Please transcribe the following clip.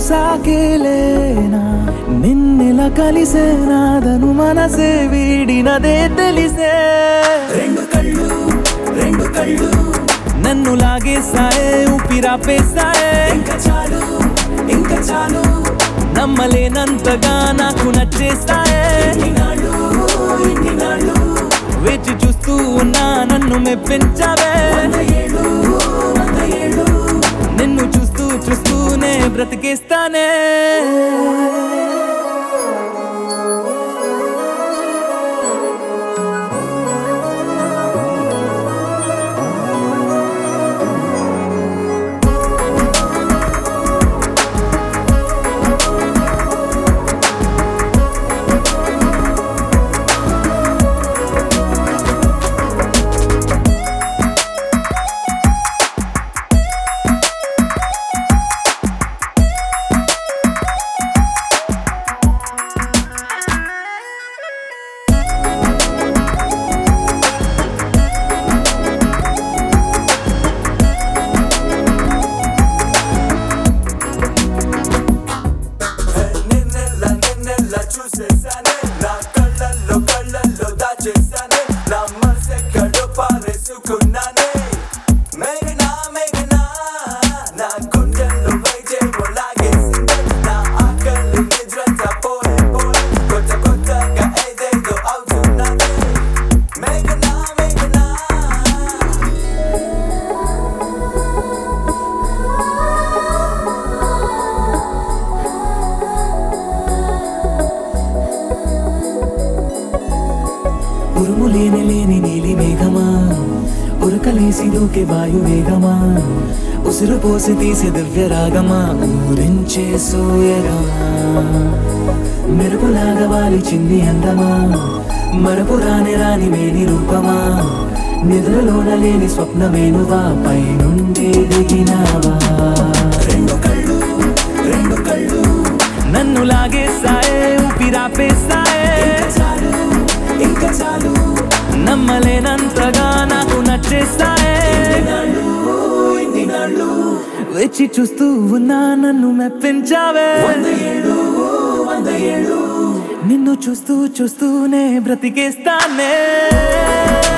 చూసాకేలేనా నిన్నెలా కలిసేనాదను మనసే వీడినదే తెలిసే రెండు కళ్ళు రెండు కళ్ళు నన్ను లాగేసాయే ఊపిరాపేసాయే ఇంకా చాలు ఇంకా చాలు నమ్మలేనంతగా నాకు నచ్చేసాయే వేచి చూస్తూ ఉన్నా నన్ను మెప్పించావే నిన్ను చూస్తూ చూస్తూనే బ్రతికేస్తానే నిన్నెల్లా నిన్నెల్లా చూసేసానే నా కళ్ళల్లో కళ్ళల్లో దాచేసానే నా మనసెక్కడో పారేసుకున్నానే మేఘనా మేఘనా నా గుండెల్లో వైజేమో లాగేసిందే నా ఆకలి నిద్రంతా పోయి పోయి కొత్త కొత్తగా ఏదేదో అవుతున్నానే మేఘనా మేఘనా ఉరుము లేని లేని నీలి మేఘమా ఉరకలేసి దూకే వాయు వేగమా ఉసురు పోసి తీసే దివ్య రాగమా ఊరించే సూయగమా మెరుపులాగా వాలి చింది అందమా మరపు రాని రాని మేని రూపమా నిద్రలోన లేని స్వప్నమేనువా పై నుండి దిగినావా రెండు కళ్ళు రెండు కళ్ళు నన్ను లాగేసాయే ఊపిరాపేసాయే చాలు ఇంకా చాలు నమ్మలేనంతగా నాకు నచ్చేసాయే వచ్చి చూస్తూ ఉన్నా నన్ను మెప్పించావే నిన్ను చూస్తూ చూస్తూనే బ్రతికేస్తానే